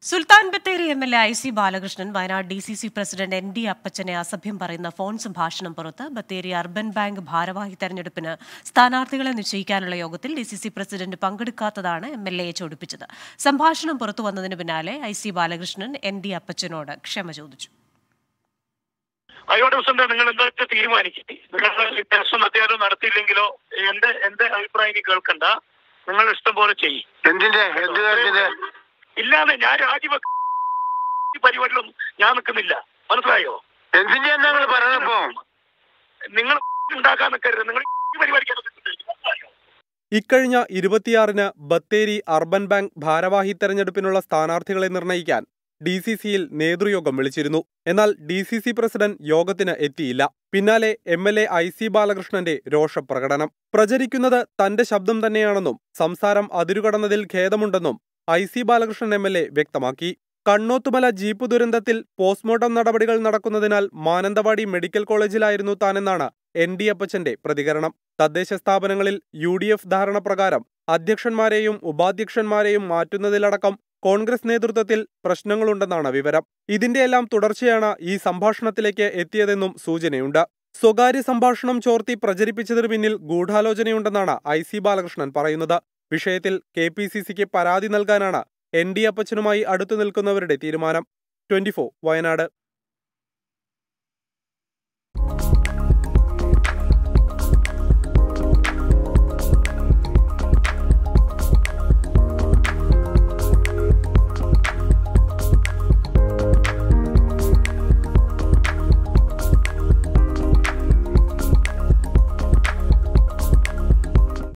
Sultan Bathery M L A I C Balakrishnan Wayanad D C C president N D അപ്പച്ചനെ അസഭ്യം പറയുന്ന phone സംഭാഷണം പുറത്ത് ബത്തേരി അർബൻ ബാങ്ക് ഭാരവാഹി തെരഞ്ഞെടുപ്പിന് സ്ഥാനാർത്ഥികളെ നിശ്ചയിക്കാനുള്ള യോഗത്തിൽ ഡി സി സി പ്രസിഡന്റ് പങ്കെടുക്കാത്തതാണ് എം എൽ എയെ ചോടിപ്പിച്ചത് സംഭാഷണം പുറത്തു വന്നതിന് പിന്നാലെ I C Balakrishnan N D അപ്പച്ചനോട് ക്ഷമ ചോദിച്ചു ആയിക്കോട്ടെ പ്രസിഡന്റ് നിങ്ങൾ എന്താ തീരുമാനിക്കും നിങ്ങൾ ടെസ്റ്റ് അത്യാവശ്യം നടത്തിയില്ലെങ്കിലോ എന്റെ എന്റെ അഭിപ്രായം ഇനി കേൾക്കണ്ട നിങ്ങൾ ഇഷ്ടം പോലെ ചെയ്യും എന്തിന്റെ എന്ത് കാര്യത്തിന്റെ ഇല്ലാതെ ഞാൻ രാജിവെക്ക ഈ പരിപാടിയിലൊന്നും ഞാൻ നിൽക്കുന്നില്ല മനസ്സിലായോ എന്തിന്റെ ഞങ്ങൾ പറഞ്ഞപ്പോ നിങ്ങൾ ഉണ്ടാക്കാൻ നിൽക്കരുത് നിങ്ങൾ ഈ പരിപാടിക്ക് മനസ്സിലായോ ഇക്കഴിഞ്ഞ ഇരുപത്തിയാറിന് ബത്തേരി അർബൻ ബാങ്ക് ഭാരവാഹി തെരഞ്ഞെടുപ്പിനുള്ള സ്ഥാനാർത്ഥികളെ നിർണയിക്കാൻ ഡി സി സിയിൽ നേതൃയോഗം വിളിച്ചിരുന്നു എന്നാൽ ഡി സി സി പ്രസിഡന്റ് യോഗത്തിന് എത്തിയില്ല പിന്നാലെ M L A I C ബാലകൃഷ്ണന്റെ രോഷപ്രകടനം പ്രചരിക്കുന്നത് തന്റെ ശബ്ദം തന്നെയാണെന്നും സംസാരം അതിരുകടന്നതിൽ ഖേദമുണ്ടെന്നും I C Balakrishnan M L A വ്യക്തമാക്കി കണ്ണോത്തുമല ജീപ്പ് ദുരന്തത്തിൽ പോസ്റ്റ്മോർട്ടം നടപടികൾ നടക്കുന്നതിനാൽ മാനന്തവാടി മെഡിക്കൽ കോളേജിലായിരുന്നു താനെന്നാണ് എൻ ഡി അപ്പച്ചന്റെ പ്രതികരണം തദ്ദേശ സ്ഥാപനങ്ങളിൽ യു ഡി എഫ് ധാരണ പ്രകാരം അധ്യക്ഷന്മാരെയും ഉപാധ്യക്ഷന്മാരെയും മാറ്റുന്നതിലടക്കം കോൺഗ്രസ് നേതൃത്വത്തിൽ പ്രശ്നങ്ങളുണ്ടെന്നാണ് വിവരം ഇതിന്റെയെല്ലാം തുടർച്ചയാണ് ഈ സംഭാഷണത്തിലേക്ക് എത്തിയതെന്നും സൂചനയുണ്ട് സ്വകാര്യ സംഭാഷണം ചോർത്തി പ്രചരിപ്പിച്ചതിനു പിന്നിൽ ഗൂഢാലോചനയുണ്ടെന്നാണ് ഐ സി ബാലകൃഷ്ണൻ പറയുന്നത് വിഷയത്തിൽ കെ പി സി സിക്ക് പരാതി നൽകാനാണ് എൻ ഡി അപ്പച്ചനുമായി അടുത്തു നിൽക്കുന്നവരുടെ തീരുമാനം ട്വന്റി വയനാട്